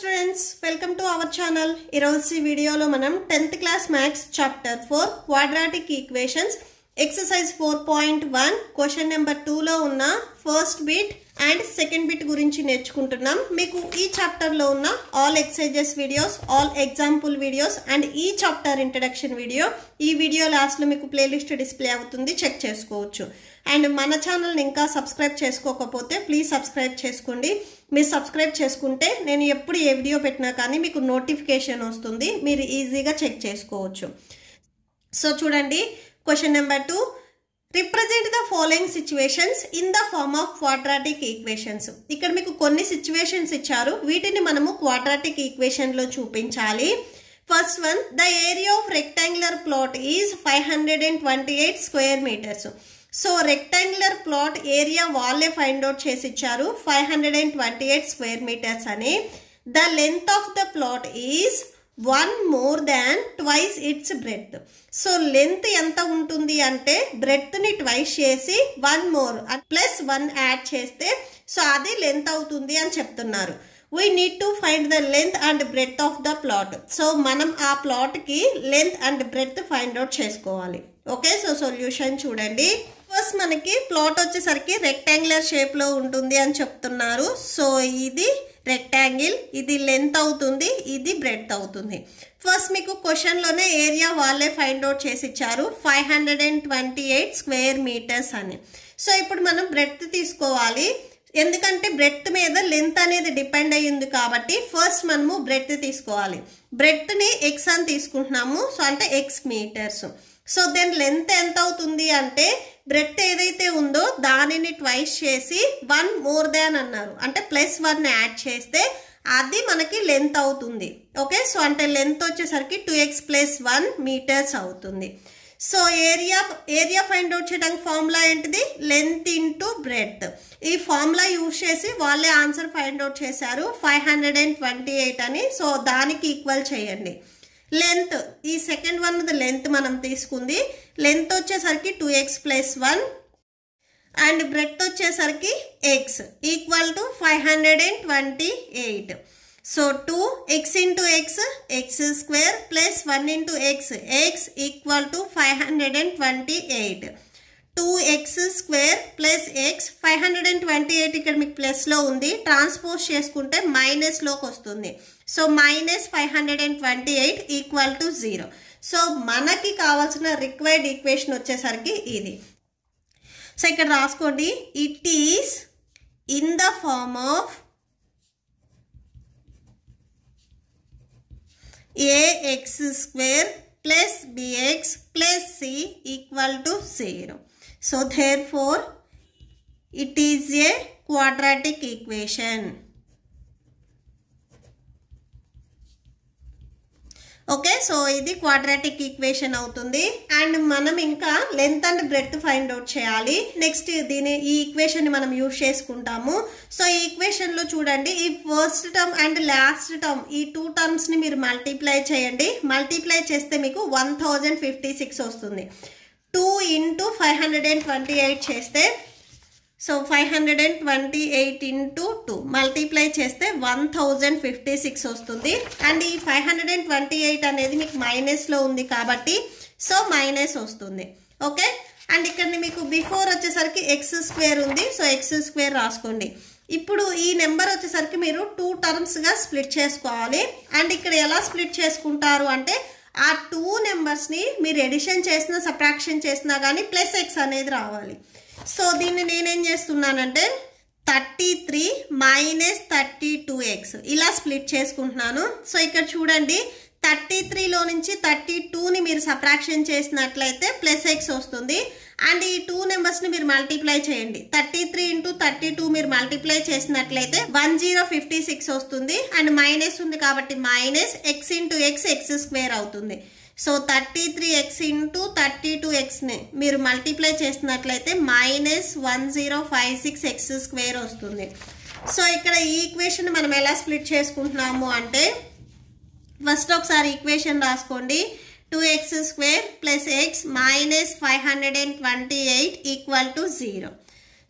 Students welcome to our channel ఈరోజు ఈ వీడియోలో మనం tenth class maths chapter four quadratic equations exercise four point one question number టూలో ఉన్న first bit and second bit గురించి నేర్చుకుంటున్నాం మీకు ఈ చాప్టర్లో ఉన్న all exercises videos all example videos and ఈ చాప్టర్ ఇంట్రడక్షన్ వీడియో ఈ వీడియో లాస్ట్లో మీకు ప్లేలిస్ట్ డిస్ప్లే అవుతుంది చెక్ చేసుకోవచ్చు అండ్ మన ఛానల్ని ఇంకా సబ్స్క్రైబ్ చేసుకోకపోతే ప్లీజ్ సబ్స్క్రైబ్ చేసుకోండి మీరు సబ్స్క్రైబ్ చేసుకుంటే నేను ఎప్పుడు ఏ వీడియో పెట్టినా కానీ మీకు నోటిఫికేషన్ వస్తుంది మీరు ఈజీగా చెక్ చేసుకోవచ్చు సో చూడండి question number two represent the following situations in the form of quadratic equations ఇక్కడ మీకు కొన్ని సిచ్యువేషన్స్ ఇచ్చారు వీటిని మనము క్వాడ్రాటిక్ ఈక్వేషన్లో చూపించాలి first one the area of rectangular plot is five hundred and twenty eight square metres so rectangular plot area వాళ్ళే find out చేసి ఇచ్చారు five hundred and twenty eight square metres అని the length of the plot is one more than twice its breadth so length ఎంత ఉంటుంది అంటే బ్రెత్ని twice చేసి one more plus one add చేస్తే సో అది లెంత్ అవుతుంది అని చెప్తున్నారు we need to find the length and breadth of the plot so మనం ఆ ప్లాట్కి length and breadth find out చేసుకోవాలి ఓకే సో సొల్యూషన్ చూడండి ఫస్ట్ మనకి ప్లాట్ వచ్చేసరికి రెక్టాంగులర్ షేప్లో ఉంటుంది అని చెప్తున్నారు సో ఇది రెక్టాంగిల్ ఇది లెంత్ అవుతుంది ఇది బ్రెడ్త్ అవుతుంది ఫస్ట్ మీకు క్వశ్చన్లోనే ఏరియా వాళ్ళే ఫైండ్ అవుట్ చేసి ఇచ్చారు five hundred and twenty eight square metres అని సో ఇప్పుడు మనం బ్రెడ్త్ తీసుకోవాలి ఎందుకంటే బ్రెడ్త్ మీద లెంత్ అనేది డిపెండ్ అయ్యింది కాబట్టి ఫస్ట్ మనము బ్రెడ్త్ తీసుకోవాలి బ్రెడ్త్ని ఎక్స్ అని తీసుకుంటున్నాము సో అంటే x metres so then length ఎంత అవుతుంది అంటే బ్రెడ్ ఏదైతే ఉందో దానిని ట్వైస్ చేసి వన్ మోర్ దాన్ అన్నారు అంటే ప్లస్ వన్ యాడ్ చేస్తే అది మనకి లెంత్ అవుతుంది ఓకే సో అంటే లెంత్ వచ్చేసరికి two x plus one metres అవుతుంది so area area find out చేయడానికి ఫార్ములా ఏంటిది లెంత్ ఇంటూ బ్రెడ్ ఈ ఫార్ములా యూజ్ చేసి వాళ్ళే ఆన్సర్ ఫైండ్ అవుట్ చేశారు five hundred and twenty eight అని సో దానికి ఈక్వల్ చేయండి లెంత్ ఈ సెకండ్ వన్ లెంత్ మనం తీసుకుంది లెంత్ వచ్చేసరికి two x plus one and breadth వచ్చేసరికి x equal to five hundred and twenty eight so two x into x x square plus one into x x equal to five hundred and twenty eight two x square plus x five hundred and twenty eight ఇక్కడ మీకు ప్లస్లో ఉంది transpose చేసుకుంటే మైనస్లోకి వస్తుంది so minus five hundred and twenty eight equal to zero so మనకి కావాల్సిన required equation వచ్చేసరికి ఇది సో ఇక్కడ రాసుకోండి it is in the form of ax square plus bx plus c equal to 0. So therefore it is a quadratic equation. Okay so ఇది quadratic equation అవుతుంది and మనం ఇంకా length and breadth find out చేయాలి next దీని ఈ equation మనం use చేసుకుంటాము so ఈ ఈక్వేషన్ లో చూడండి ఈ first term and last term ఈ టూ టర్మ్స్ ని మీరు మల్టిప్లై చేయండి మల్టిప్లై చేస్తే మీకు వన్ థౌజండ్ ఫిఫ్టీ సిక్స్ వస్తుంది two into five hundred and twenty eight చేస్తే so five hundred and twenty eight into two multiply చేస్తే వన్ థౌజండ్ ఫిఫ్టీ సిక్స్ వస్తుంది అండ్ ఈ five hundred and twenty eight అనేది మీకు మైనస్లో ఉంది కాబట్టి సో మైనస్ వస్తుంది ఓకే అండ్ ఇక్కడ మీకు బిఫోర్ వచ్చేసరికి ఎక్స్ స్క్వేర్ ఉంది సో ఎక్స్ స్క్వేర్ రాసుకోండి ఇప్పుడు ఈ నెంబర్ వచ్చేసరికి మీరు టూ టర్మ్స్గా స్ప్లిట్ చేసుకోవాలి అండ్ ఇక్కడ ఎలా స్ప్లిట్ చేసుకుంటారు అంటే ఆ టూ నెంబర్స్ని మీరు ఎడిషన్ చేసినా సబ్ట్రాక్షన్ చేసినా కానీ ప్లస్ ఎక్స్ అనేది రావాలి సో దీన్ని నేనేం చేస్తున్నానంటే thirty three minus thirty two x ఇలా స్ప్లిట్ చేసుకుంటున్నాను సో ఇక్కడ చూడండి థర్టీ త్రీలో నుంచి థర్టీ టూని మీరు సబ్ట్రాక్షన్ చేసినట్లయితే ప్లస్ ఎక్స్ వస్తుంది అండ్ ఈ టూ నెంబర్స్ని మీరు మల్టిప్లై చేయండి thirty three into thirty two మీరు మల్టిప్లై చేసినట్లయితే వన్ జీరో ఫిఫ్టీ సిక్స్ వస్తుంది అండ్ మైనస్ ఉంది కాబట్టి minus x into x x square అవుతుంది so thirty three x into thirty two ఎక్స్ని మీరు మల్టిప్లై చేసినట్లయితే minus one zero five six x square వస్తుంది సో ఇక్కడ ఈ ఈక్వేషన్ మనం ఎలా స్ప్లిట్ చేసుకుంటున్నాము అంటే ఫస్ట్ ఒకసారి ఈక్వేషన్ రాసుకోండి two x square plus x minus five hundred and twenty eight equal to zero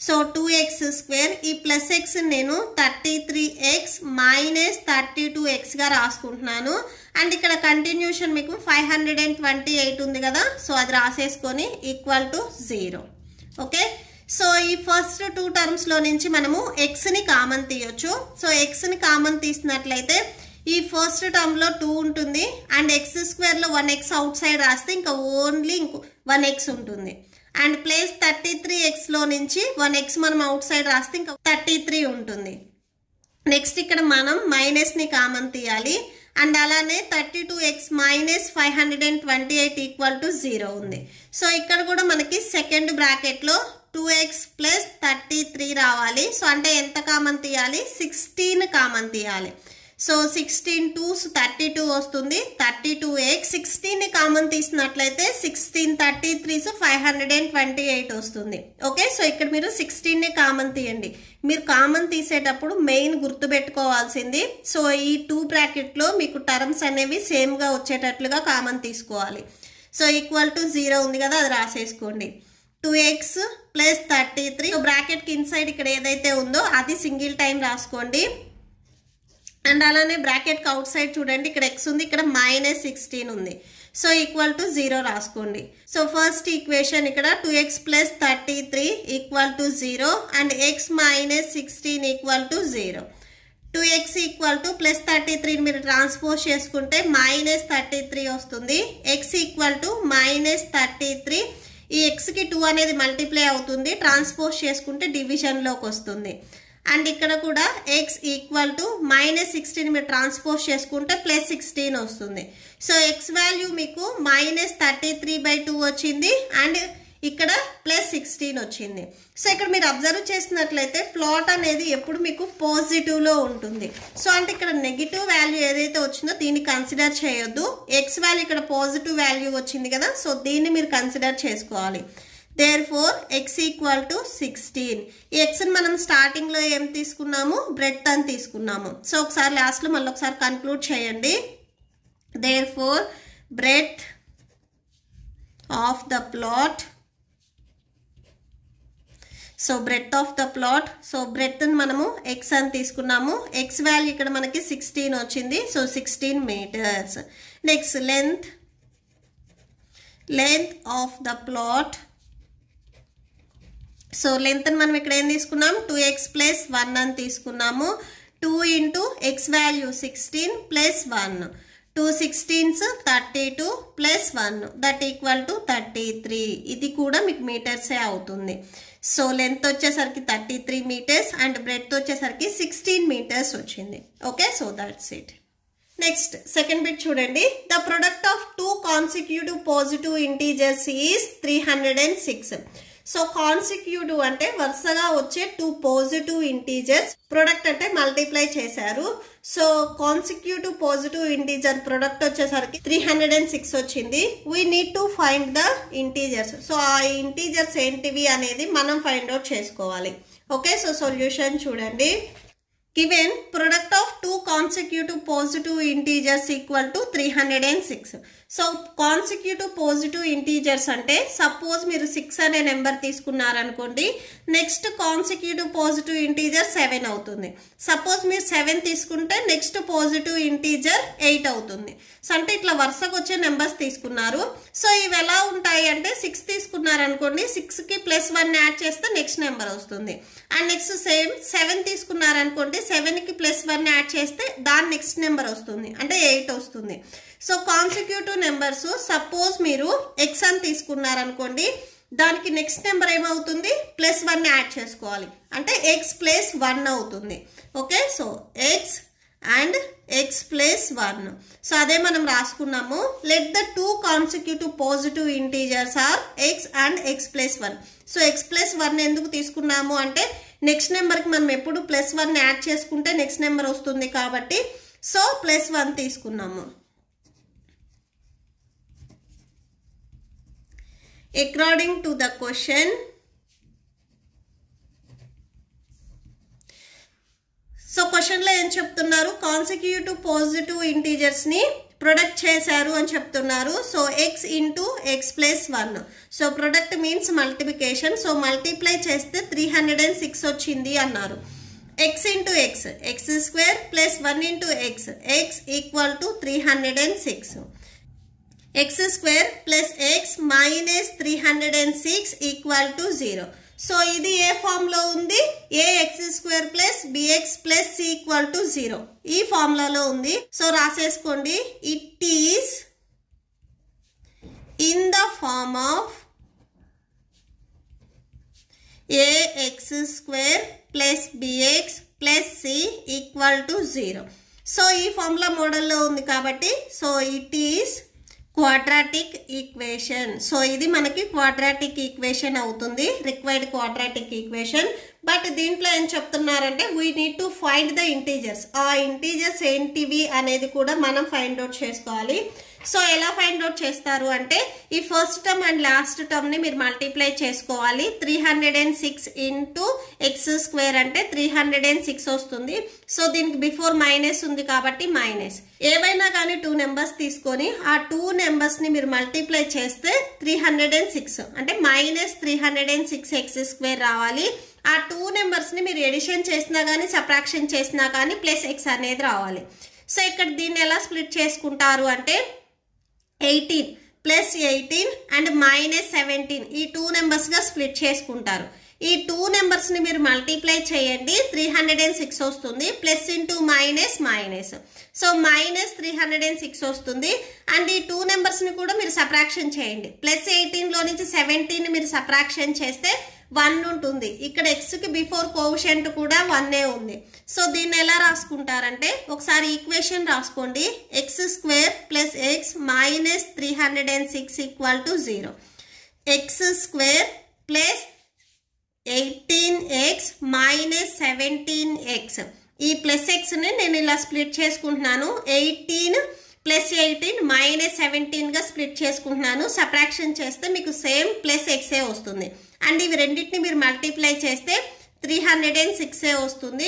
so two x square ఈ ప్లస్ ఎక్స్ నేను thirty three x minus thirty two ఎక్స్గా రాసుకుంటున్నాను అండ్ ఇక్కడ కంటిన్యూషన్ మీకు five hundred and twenty eight ఉంది కదా so అది రాసేసుకొని equal to zero okay so ఈ ఫస్ట్ టూ టర్మ్స్లో నుంచి మనము ఎక్స్ని కామన్ తీయొచ్చు సో ఎక్స్ని కామన్ తీసినట్లయితే ఈ ఫస్ట్ టర్మ్లో టూ ఉంటుంది అండ్ ఎక్స్ స్క్వేర్లో వన్ ఎక్స్ అవుట్ సైడ్ రాస్తే ఇంకా ఓన్లీ ఇంకో వన్ ఎక్స్ ఉంటుంది అండ్ ప్లేస్ థర్టీ త్రీ ఎక్స్లో నుంచి వన్ ఎక్స్ మనం అవుట్ సైడ్ రాస్తే ఇంకా థర్టీ త్రీ ఉంటుంది నెక్స్ట్ ఇక్కడ మనం మైనస్ని కామన్ తీయాలి అండ్ అలానే thirty two x minus five hundred and twenty eight equal to zero ఉంది సో ఇక్కడ కూడా మనకి సెకండ్ బ్రాకెట్లో two x plus thirty three రావాలి సో అంటే ఎంత కామన్ తీయాలి సిక్స్టీన్ కామన్ తీయాలి so sixteen two thirty two వస్తుంది థర్టీ టూ ఎక్స్ సిక్స్టీన్ని కామన్ తీసినట్లయితే sixteen thirty threes five hundred and twenty eight వస్తుంది ఓకే సో ఇక్కడ మీరు సిక్స్టీన్ని కామన్ తీయండి మీరు కామన్ తీసేటప్పుడు మెయిన్ గుర్తుపెట్టుకోవాల్సింది సో ఈ టూ బ్రాకెట్లో మీకు టర్మ్స్ అనేవి సేమ్గా వచ్చేటట్లుగా కామన్ తీసుకోవాలి సో ఈక్వల్ టు జీరో ఉంది కదా అది రాసేసుకోండి two x plus thirty three బ్రాకెట్కి ఇన్సైడ్ ఇక్కడ ఏదైతే ఉందో అది సింగిల్ టైం రాసుకోండి అండ్ అలానే బ్రాకెట్కి అవుట్ సైడ్ చూడండి ఇక్కడ ఎక్స్ ఉంది ఇక్కడ మైనస్ సిక్స్టీన్ ఉంది సో ఈక్వల్ టు జీరో రాసుకోండి సో ఫస్ట్ ఈక్వేషన్ ఇక్కడ two x plus thirty three equal to zero and x minus sixteen equal to zero two x equal to plus thirty త్రీని మీరు transpose చేసుకుంటే minus thirty three వస్తుంది x equal to minus thirty three ఈ ఎక్స్కి two అనేది multiply అవుతుంది transpose చేసుకుంటే డివిజన్లోకి వస్తుంది అండ్ ఇక్కడ కూడా x equal to minus sixteen మీరు ట్రాన్స్పోజ్ చేసుకుంటే ప్లస్ సిక్స్టీన్ వస్తుంది సో ఎక్స్ వాల్యూ మీకు minus thirty three by two వచ్చింది అండ్ ఇక్కడ ప్లస్ సిక్స్టీన్ వచ్చింది సో ఇక్కడ మీరు అబ్జర్వ్ చేసినట్లయితే ప్లాట్ అనేది ఎప్పుడు మీకు పాజిటివ్లో ఉంటుంది సో అంటే ఇక్కడ నెగిటివ్ వాల్యూ ఏదైతే వచ్చిందో దీన్ని కన్సిడర్ చేయొద్దు ఎక్స్ వాల్యూ ఇక్కడ పాజిటివ్ వాల్యూ వచ్చింది కదా సో దీన్ని మీరు కన్సిడర్ చేసుకోవాలి therefore x equal to sixteen ఈ ఎక్స్ని మనం స్టార్టింగ్లో ఏం తీసుకున్నాము బ్రెడ్ అని తీసుకున్నాము సో ఒకసారి లాస్ట్లో మళ్ళీ ఒకసారి కన్క్లూడ్ చేయండి therefore breadth of the plot so breadth of the plot so breadth మనము ఎక్స్ అని తీసుకున్నాము ఎక్స్ వాల్యూ ఇక్కడ మనకి సిక్స్టీన్ వచ్చింది so sixteen metres next length length of the plot so length మనం ఇక్కడ ఏం తీసుకున్నాం టూ ఎక్స్ ప్లస్ వన్ అని తీసుకున్నాము two into x value sixteen plus one two sixteens thirty two plus one that equal to thirty three ఇది కూడా మీకు మీటర్సే అవుతుంది సో లెంత్ వచ్చేసరికి thirty three metres and breadth వచ్చేసరికి సిక్స్టీన్ మీటర్స్ వచ్చింది okay so that's it next second bit చూడండి the product of two consecutive positive integers is three hundred and six so consecutive అంటే వరుసగా వచ్చే టూ పాజిటివ్ ఇంటీజర్స్ ప్రొడక్ట్ అంటే multiply చేశారు so consecutive positive integer product వచ్చేసరికి three hundred and six వచ్చింది we need to find the integers so ఆ integers ఏంటివి అనేది మనం ఫైండ్ అవుట్ చేసుకోవాలి ఓకే సో సొల్యూషన్ చూడండి given product of two consecutive positive integers equal to 306 so consecutive positive integers అంటే suppose మీరు six అనే నెంబర్ తీసుకున్నారనుకోండి next consecutive positive integer seven అవుతుంది సపోజ్ మీరు సెవెన్ తీసుకుంటే నెక్స్ట్ పాజిటివ్ ఇంటీజర్ ఎయిట్ అవుతుంది సో అంటే ఇట్లా వరుసకు వచ్చే నెంబర్స్ తీసుకున్నారు సో ఇవి ఎలా ఉంటాయి అంటే సిక్స్ తీసుకున్నారనుకోండి సిక్స్కి ప్లస్ వన్ యాడ్ చేస్తే నెక్స్ట్ నెంబర్ వస్తుంది అండ్ నెక్స్ట్ సేమ్ సెవెన్ తీసుకున్నారనుకోండి సెవెన్కి ప్లస్ వన్ యాడ్ చేస్తే దాని నెక్స్ట్ నెంబర్ వస్తుంది అంటే ఎయిట్ వస్తుంది సో కాన్సిక్యూటివ్ నెంబర్స్ సపోజ్ మీరు ఎక్స్ అని తీసుకున్నారనుకోండి దానికి నెక్స్ట్ నెంబర్ ఏమవుతుంది ప్లస్ వన్ యాడ్ చేసుకోవాలి అంటే ఎక్స్ ప్లస్ వన్ అవుతుంది okay so x and x plus one so అదే మనం రాసుకున్నాము let the two consecutive positive integers are x and x plus one so x plus one ఎందుకు తీసుకున్నాము అంటే నెక్స్ట్ నెంబర్కి మనం ఎప్పుడు ప్లస్ వన్ యాడ్ చేసుకుంటే నెక్స్ట్ నెంబర్ వస్తుంది కాబట్టి సో ప్లస్ వన్ తీసుకున్నాము according to the question so క్వశ్చన్లో ఏం చెప్తున్నారు కాన్సిక్యూటివ్ పాజిటివ్ ఇంటీజర్స్ని ప్రొడక్ట్ చేశారు అని చెప్తున్నారు so x into x plus one so product means multiplication so multiply చేస్తే త్రీ హండ్రెడ్ అండ్ సిక్స్ వచ్చింది అన్నారు x into x x square plus one into x x equal to three hundred and six x square plus x minus three hundred and six equal to zero so ఇది ఏ form లో ఉంది a x square plus b x plus c equal to zero ఈ ఫార్ములాలో ఉంది so రాసేసుకోండి it is in the form of a x square plus b x plus c equal to zero so ఈ formula మోడల్లో ఉంది కాబట్టి so it is quadratic equation so ఇది మనకి క్వాడ్రాటిక్ ఈక్వేషన్ అవుతుంది రిక్వైర్డ్ క్వాడ్రాటిక్ ఈక్వేషన్ బట్ దీంట్లో ఏం చెప్తున్నారంటే we need to find the integers ఆ ఇంటీజర్స్ ఏంటివి అనేది కూడా మనం ఫైండ్ అవుట్ చేసుకోవాలి సో ఎలా ఫైండ్ అవుట్ చేస్తారు అంటే ఈ first term and last term ని మీరు మల్టిప్లై చేసుకోవాలి three hundred and six into x square అంటే త్రీ హండ్రెడ్ అండ్ సిక్స్ వస్తుంది సో దీనికి బిఫోర్ మైనస్ ఉంది కాబట్టి మైనస్ ఏవైనా కానీ టూ నెంబర్స్ తీసుకొని ఆ టూ నెంబర్స్ ని మీరు మల్టిప్లై చేస్తే త్రీ హండ్రెడ్ అండ్ సిక్స్ అంటే minus three hundred and six x square రావాలి ఆ టూ నెంబర్స్ ని మీరు ఎడిషన్ చేసినా కానీ సబ్ట్రాక్షన్ చేసినా కానీ ప్లస్ ఎక్స్ అనేది రావాలి సో ఇక్కడ దీన్ని ఎలా స్ప్లిట్ చేసుకుంటారు అంటే eighteen plus eighteen and minus seventeen ఈ టూ నెంబర్స్గా స్ప్లిట్ చేసుకుంటారు ఈ టూ నెంబర్స్ని మీరు మల్టిప్లై చేయండి త్రీ హండ్రెడ్ అండ్ సిక్స్ వస్తుంది plus into minus minus so minus three hundred and six వస్తుంది అండ్ ఈ టూ నెంబర్స్ని కూడా మీరు సప్రాక్షన్ చేయండి ప్లస్ ఎయిటీన్లో నుంచి సెవెంటీన్ మీరు సప్రాక్షన్ చేస్తే వన్ ఉంటుంది ఇక్కడ ఎక్స్కి బిఫోర్ కోషెంట్ కూడా వన్నే ఉంది సో దీన్ని ఎలా రాసుకుంటారంటే ఒకసారి ఈక్వేషన్ రాసుకోండి x square plus x minus three hundred and six equal to zero x square plus eighteen x minus seventeen x ఈ ప్లస్ ఎక్స్ని నేను ఇలా స్ప్లిట్ చేసుకుంటున్నాను ఎయిటీన్ ప్లస్ ఎయిటీన్ మైనస్ సెవెంటీన్గా స్ప్లిట్ చేసుకుంటున్నాను సప్రాక్షన్ చేస్తే మీకు సేమ్ ప్లస్ ఎక్సే వస్తుంది అండ్ ఇవి రెండింటిని మీరు మల్టిప్లై చేస్తే త్రీ హండ్రెడ్ అండ్ సిక్సే వస్తుంది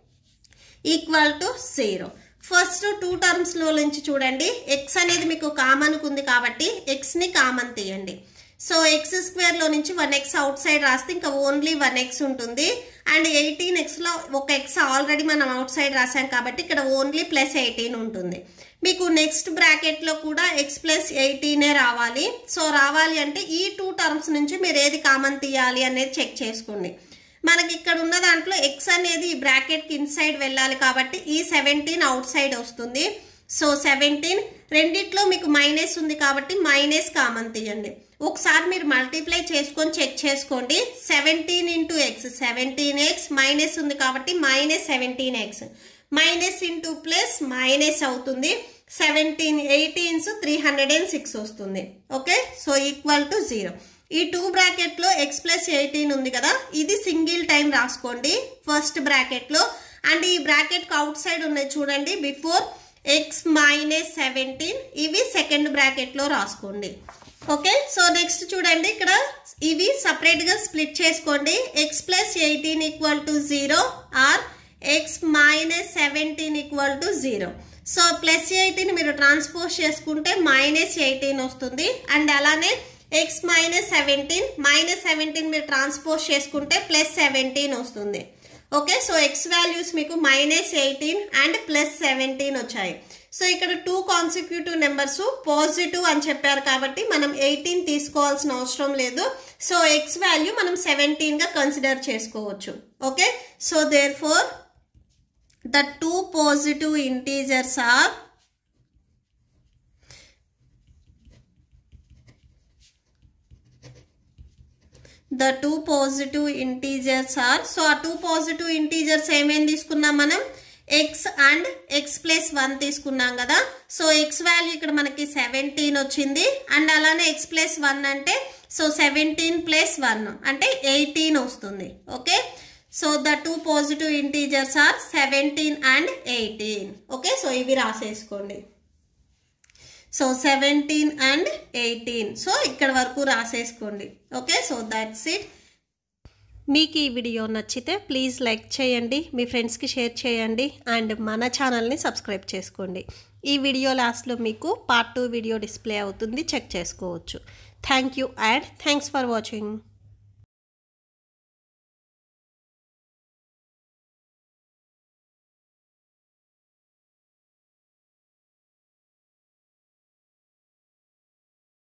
equal to zero first two టర్మ్స్లో నుంచి చూడండి ఎక్స్ అనేది మీకు కామన్ ఉంది కాబట్టి ఎక్స్ని కామన్ తీయండి సో ఎక్స్ స్క్వేర్లో నుంచి వన్ ఎక్స్ అవుట్ సైడ్ రాస్తే ఇంకా ఓన్లీ వన్ ఎక్స్ ఉంటుంది అండ్ ఎయిటీన్ ఎక్స్లో ఒక ఎక్స్ ఆల్రెడీ మనం అవుట్ సైడ్ రాసాం కాబట్టి ఇక్కడ ఓన్లీ ప్లస్ ఎయిటీన్ ఉంటుంది మీకు నెక్స్ట్ బ్రాకెట్లో కూడా ఎక్స్ ప్లస్ ఎయిటీనే రావాలి సో రావాలి అంటే ఈ టూ టర్మ్స్ నుంచి మీరు ఏది కామన్ తీయాలి అనేది చెక్ చేసుకోండి మనకి ఇక్కడ ఉన్న దాంట్లో ఎక్స్ అనేది ఈ బ్రాకెట్కి ఇన్సైడ్ వెళ్ళాలి కాబట్టి ఈ సెవెంటీన్ అవుట్ సైడ్ వస్తుంది సో సెవెంటీన్ రెండిట్లో మీకు మైనస్ ఉంది కాబట్టి మైనస్ కామన్ తీయండి ఒకసారి మీరు మల్టిప్లై చేసుకొని చెక్ చేసుకోండి seventeen into x seventeen x minus ఉంది కాబట్టి minus seventeen x minus into plus minus అవుతుంది seventeen eighteens three hundred and six వస్తుంది okay so equal to zero ఈ టూ బ్రాకెట్లో ఎక్స్ ప్లస్ ఎయిటీన్ ఉంది కదా ఇది సింగిల్ టైం రాసుకోండి ఫస్ట్ బ్రాకెట్లో అండ్ ఈ బ్రాకెట్కి అవుట్ సైడ్ ఉన్నాయి చూడండి బిఫోర్ ఎక్స్ మైనస్ సెవెంటీన్ ఇవి సెకండ్ బ్రాకెట్లో రాసుకోండి ఓకే సో నెక్స్ట్ చూడండి ఇక్కడ ఇవి సపరేట్గా స్ప్లిట్ చేసుకోండి x plus eighteen equal to zero or x minus seventeen equal to zero so plus eighteen మీరు ట్రాన్స్పోజ్ చేసుకుంటే మైనస్ ఎయిటీన్ వస్తుంది అండ్ అలానే x minus seventeen minus seventeen మీరు ట్రాన్స్పోజ్ చేసుకుంటే ప్లస్ సెవెంటీన్ వస్తుంది ఓకే సో ఎక్స్ వాల్యూస్ మీకు minus eighteen and plus seventeen వచ్చాయి so ఇక్కడ టూ కాన్సిక్యూటివ్ నెంబర్స్ పాజిటివ్ అని చెప్పారు కాబట్టి మనం ఎయిటీన్ తీసుకోవాల్సిన అవసరం లేదు సో ఎక్స్ వాల్యూ మనం సెవెంటీన్గా కన్సిడర్ చేసుకోవచ్చు okay so therefore the two positive integers are the two positive integers are so ఆ టూ పాజిటివ్ ఇంటీజర్స్ ఏమేమి తీసుకున్నాం మనం x and x plus one తీసుకున్నాం కదా సో ఎక్స్ వాల్యూ ఇక్కడ మనకి సెవెంటీన్ వచ్చింది అండ్ అలానే ఎక్స్ ప్లస్ వన్ అంటే సో సెవెంటీన్ ప్లస్ వన్ అంటే ఎయిటీన్ వస్తుంది okay so the two positive integers are seventeen and eighteen okay so ఇవి రాసేసుకోండి so seventeen and eighteen so ఇక్కడ వరకు రాసేసుకోండి ఓకే సో దట్స్ ఇట్ మీకు ఈ వీడియో నచ్చితే ప్లీజ్ లైక్ చేయండి మీ ఫ్రెండ్స్కి షేర్ చేయండి అండ్ మన ఛానల్ని సబ్స్క్రైబ్ చేసుకోండి ఈ వీడియో లాస్ట్లో మీకు పార్ట్ టూ వీడియో డిస్ప్లే అవుతుంది చెక్ చేసుకోవచ్చు thank you and thanks for watching